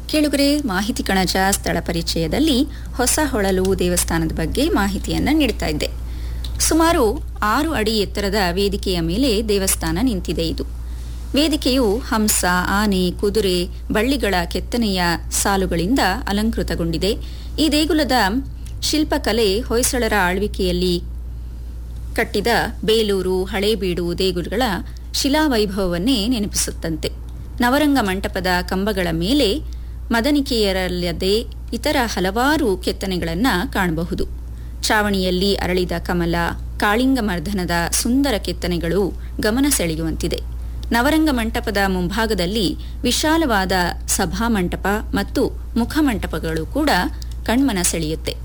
ಕೇಳುಗರೆ ಮಾಹಿತಿ ಕಣಜ ಸ್ಥಳ ಪರಿಚಯದಲ್ಲಿ ಹೊಸ ಹೊಳಲು ದೇವಸ್ಥಾನದ ಬಗ್ಗೆ ಮಾಹಿತಿಯನ್ನ ನೀಡ್ತಾ ಇದ್ದೆ ಸುಮಾರು ಆರು ಅಡಿ ಎತ್ತರದ ವೇದಿಕೆಯ ಮೇಲೆ ದೇವಸ್ಥಾನ ನಿಂತಿದೆ ಇದು ವೇದಿಕೆಯು ಹಂಸ ಆನೆ ಕುದುರೆ ಬಳ್ಳಿಗಳ ಕೆತ್ತನೆಯ ಸಾಲುಗಳಿಂದ ಅಲಂಕೃತಗೊಂಡಿದೆ ಈ ದೇಗುಲದ ಶಿಲ್ಪಕಲೆ ಹೊಯ್ಸಳರ ಆಳ್ವಿಕೆಯಲ್ಲಿ ಕಟ್ಟಿದ ಬೇಲೂರು ಹಳೇಬೀಡು ದೇಗುಲಗಳ ಶಿಲಾವೈಭವವನ್ನೇ ನೆನಪಿಸುತ್ತಂತೆ ನವರಂಗ ಮಂಟಪದ ಕಂಬಗಳ ಮೇಲೆ ಮದನಿಕೆಯರಲ್ಲದೆ ಇತರ ಹಲವಾರು ಕೆತ್ತನೆಗಳನ್ನು ಕಾಣಬಹುದು ಚಾವಣಿಯಲ್ಲಿ ಅರಳಿದ ಕಮಲ ಕಾಳಿಂಗ ಮರ್ಧನದ ಸುಂದರ ಕೆತ್ತನೆಗಳು ಗಮನ ಸೆಳೆಯುವಂತಿದೆ ನವರಂಗ ಮಂಟಪದ ಮುಂಭಾಗದಲ್ಲಿ ವಿಶಾಲವಾದ ಸಭಾಮಂಟಪ ಮತ್ತು ಮುಖಮಂಟಪಗಳು ಕೂಡ ಕಣ್ಮನ ಸೆಳೆಯುತ್ತೆ